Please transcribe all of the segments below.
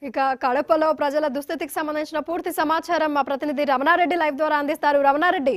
ఇక కడపలో ప్రజల దుస్థితికి సంబంధించిన పూర్తి సమాచారం మా ప్రతినిధి రమణారెడ్డి లైవ్ ద్వారా అందిస్తారు రమణారెడ్డి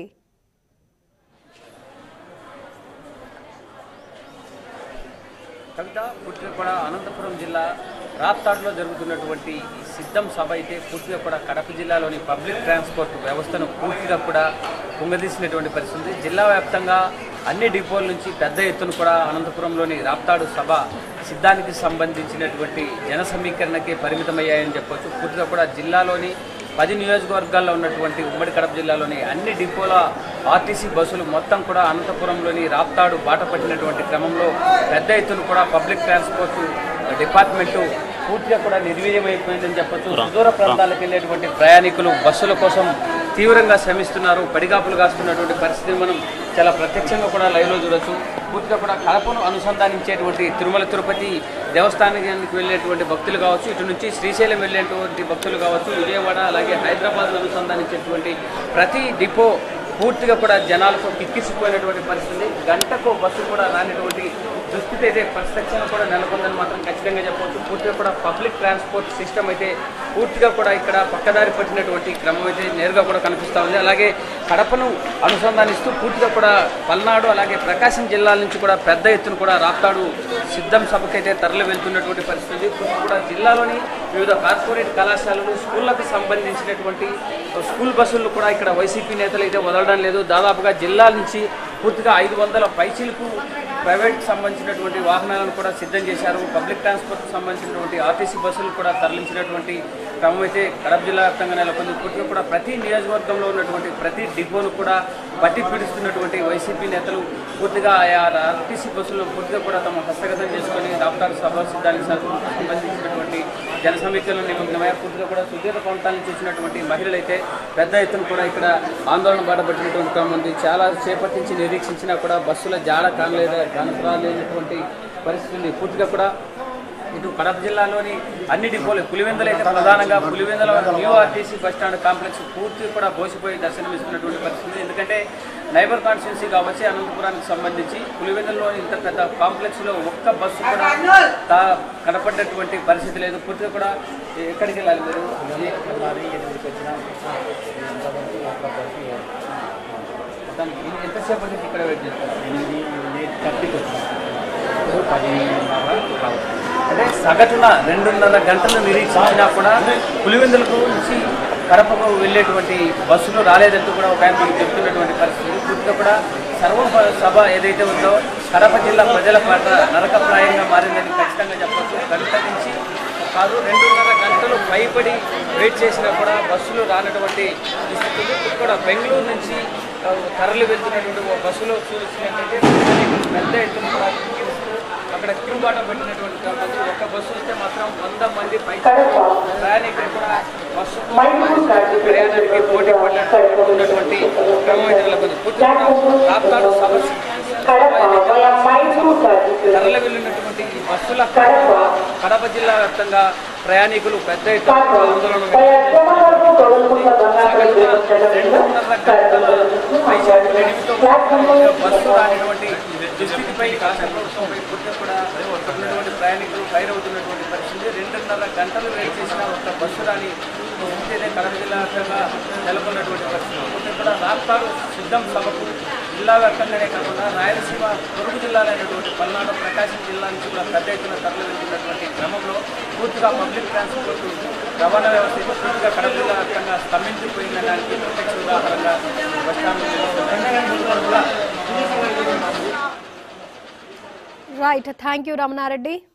కవిత పూర్తిగా కూడా అనంతపురం జిల్లా రాప్తాడులో జరుగుతున్నటువంటి ఈ సిద్ధం సభ అయితే పూర్తిగా కూడా కడప జిల్లాలోని పబ్లిక్ ట్రాన్స్పోర్ట్ వ్యవస్థను పూర్తిగా కూడా కుంగదీసినటువంటి పరిస్థితి ఉంది. జిల్లా వ్యాప్తంగా అన్ని డిపోల నుంచి పెద్ద ఎత్తున కూడా అనంతపురంలోని రాప్తాడు సభ సిద్ధానికి సంబంధించినటువంటి జన సమీకరణకి పరిమితమయ్యాయని చెప్పొచ్చు పూర్తిగా కూడా జిల్లాలోని పది నియోజకవర్గాల్లో ఉన్నటువంటి ఉమ్మడి కడప జిల్లాలోని అన్ని డిపోల ఆర్టీసీ బస్సులు మొత్తం కూడా అనంతపురంలోని రాప్తాడు బాట పట్టినటువంటి క్రమంలో పెద్ద ఎత్తున కూడా పబ్లిక్ ట్రాన్స్పోర్ట్ డిపార్ట్మెంటు పూర్తిగా కూడా నిర్వీర్యమైపోయిందని చెప్పొచ్చు సుదూర ప్రాంతాలకు వెళ్ళేటువంటి ప్రయాణికులు బస్సుల కోసం తీవ్రంగా శ్రమిస్తున్నారు పడిగాపులు కాస్తున్నటువంటి పరిస్థితిని మనం చాలా ప్రత్యక్షంగా కూడా లైవ్లో చూడొచ్చు పూర్తిగా కూడా కడపను అనుసంధానించేటువంటి తిరుమల తిరుపతి దేవస్థానానికి వెళ్ళేటువంటి భక్తులు కావచ్చు ఇటు నుంచి శ్రీశైలం వెళ్ళేటువంటి భక్తులు కావచ్చు విజయవాడ అలాగే హైదరాబాద్ అనుసంధానించేటువంటి ప్రతి డిపో పూర్తిగా కూడా జనాలతో కిక్కిసిపోయినటువంటి పరిస్థితి గంటకు బస్సు కూడా రానిటువంటి దుస్థితి అయితే ప్రత్యక్షంగా కూడా నెలకొందని మాత్రం ఖచ్చితంగా చెప్పవచ్చు పూర్తిగా కూడా పబ్లిక్ ట్రాన్స్పోర్ట్ సిస్టమ్ అయితే పూర్తిగా కూడా ఇక్కడ పక్కదారి పట్టినటువంటి క్రమం అయితే నేరుగా కూడా కనిపిస్తూ ఉంది అలాగే కడపను అనుసంధానిస్తూ పూర్తిగా కూడా పల్నాడు అలాగే ప్రకాశం జిల్లాల నుంచి కూడా పెద్ద ఎత్తున కూడా రాప్తాడు సిద్ధం సభకైతే తరలి వెళ్తున్నటువంటి పరిస్థితి పూర్తి కూడా జిల్లాలోని వివిధ కార్పొరేట్ కళాశాలలు స్కూళ్ళకు సంబంధించినటువంటి స్కూల్ బస్సులు కూడా ఇక్కడ వైసీపీ నేతలు అయితే వదలడం లేదు దాదాపుగా జిల్లా నుంచి పూర్తిగా ఐదు వందల పైచీలకు ప్రైవేట్ సంబంధించినటువంటి వాహనాలను కూడా సిద్ధం చేశారు పబ్లిక్ ట్రాన్స్పోర్ట్కి సంబంధించినటువంటి ఆర్టీసీ బస్సులు కూడా తరలించినటువంటి క్రమం అయితే కడప జిల్లా వ్యాప్తంగా నెలకొంది పూర్తిగా కూడా ప్రతి నియోజకవర్గంలో ఉన్నటువంటి ప్రతి డిపోను కూడా బట్టి పీడిస్తున్నటువంటి వైసీపీ నేతలు పూర్తిగా ఆయా ఆర్టీసీ బస్సులను పూర్తిగా కూడా తమ హస్తగతం చేసుకొని రాప్తాడు సభ సిద్ధానికి సంబంధించినటువంటి జన సమీకరణ నిమగ్నమై పూర్తిగా కూడా సుదీర్ఘ ప్రాంతాల నుంచి వచ్చినటువంటి మహిళలు అయితే పెద్ద ఎత్తున కూడా ఇక్కడ ఆందోళన బాటపట్టినటువంటి క్రమం ఉంది చాలా సేపటి నుంచి నిరీక్షించినా కూడా బస్సుల జాడ కానలేదు కానరాలేనటువంటి పరిస్థితి ఉంది పూర్తిగా కూడా ఇటు కడప జిల్లాలోని అన్ని డిపోలు పులివెందులు అయితే ప్రధానంగా Pulivendula new RTC bus stand complex పూర్తి కూడా బోసిపోయి దర్శనమిస్తున్నటువంటి పరిస్థితి ఎందుకంటే నైబర్ కాన్స్టిట్యున్సీ కావచ్చు అనంతపురానికి సంబంధించి పులివెందులోని ఇంత పెద్ద కాంప్లెక్స్లో ఒక్క బస్సు కూడా తా కనపడ్డటువంటి పరిస్థితి లేదు పూర్తిగా కూడా ఎక్కడికి వెళ్ళాలి మీరు మొత్తానికి ఎన్ని- ఎంతసేపటి నుంచి ఇక్కడ వెయిట్ చేస్తారు అంటే సగటున రెండున్నర గంటలు నిరీక్షించినా కూడా పులివెందులకు నుంచి కడపకు వెళ్ళేటువంటి బస్సులు రాలేదంటూ కూడా ఒక ఆయన మనకు చెప్తున్నటువంటి పరిస్థితి పూర్తిగా కూడా సర్వ సభ ఏదైతే ఉందో కడప జిల్లా ప్రజల పాట నరకప్రాయంగా మారిందని ఖచ్చితంగా చెప్పొచ్చు గంట నుంచి కాదు రెండున్నర గంటలు భయపడి వెయిట్ చేసినా కూడా బస్సులు రానటువంటి దుస్థితి ఉంది. ఇప్పుడు కూడా బెంగళూరు నుంచి ఆ, తరలి వెళ్తున్నటువంటి ఓ బస్సులో చూసినట్లయితే పెద్ద ఎత్తున కూడా కిక్కిరిస్తూ అక్కడ క్యూ బాట పెట్టినటువంటి క్రమంలో ఒక బస్సు వస్తే మాత్రం వంద మంది పై ప్రయాణికులు కూడా బస్సు ప్రయాణానికి పోటీ పడినటువంటి క్రమం అయితే నెలకొంది పూర్తిగా రాప్తాడు సమస్య తరలి వెళ్ళినటువంటి ఈ బస్సుల కారణంగా కడప జిల్లా వ్యాప్తంగా ప్రయాణికులు పెద్ద ఎత్తున ఆందోళన రెండున్నర గంటల పైశాఖ వేడిమితో బస్సు రానిటువంటి దుస్థితిపై రాష్ట్ర ప్రభుత్వంపై పూర్తిగా కూడా ఉన్నటువంటి ప్రయాణికులు ఫైరవుతున్నటువంటి పరిస్థితి రెండున్నర గంటలు వెయిట్ చేసిన ఒక బస్సు రాని దుస్థితి అయితే కడప జిల్లా వ్యాప్తంగా నెలకొన్నటువంటి పరిస్థితి పూర్తిగా కూడా రాప్తాడు సిద్ధం సభకు జిల్లా వ్యాప్తంగానే కాకుండా రాయలసీమ పొరుగు జిల్లాలైనటువంటి పల్నాడు ప్రకాశం జిల్లా నుంచి కూడా పెద్ద ఎత్తున తరలి వెళ్తున్నటువంటి క్రమంలో పూర్తిగా పబ్లిక్ ట్రాన్స్పోర్ట్ రవాణా వ్యవస్థ అయితే పూర్తిగా కడప జిల్లా వ్యాప్తంగా స్తంభించిపోయిందనే దానికి ప్రత్యక్ష ఉదాహరణగా bus stand right thank you Ramanareddy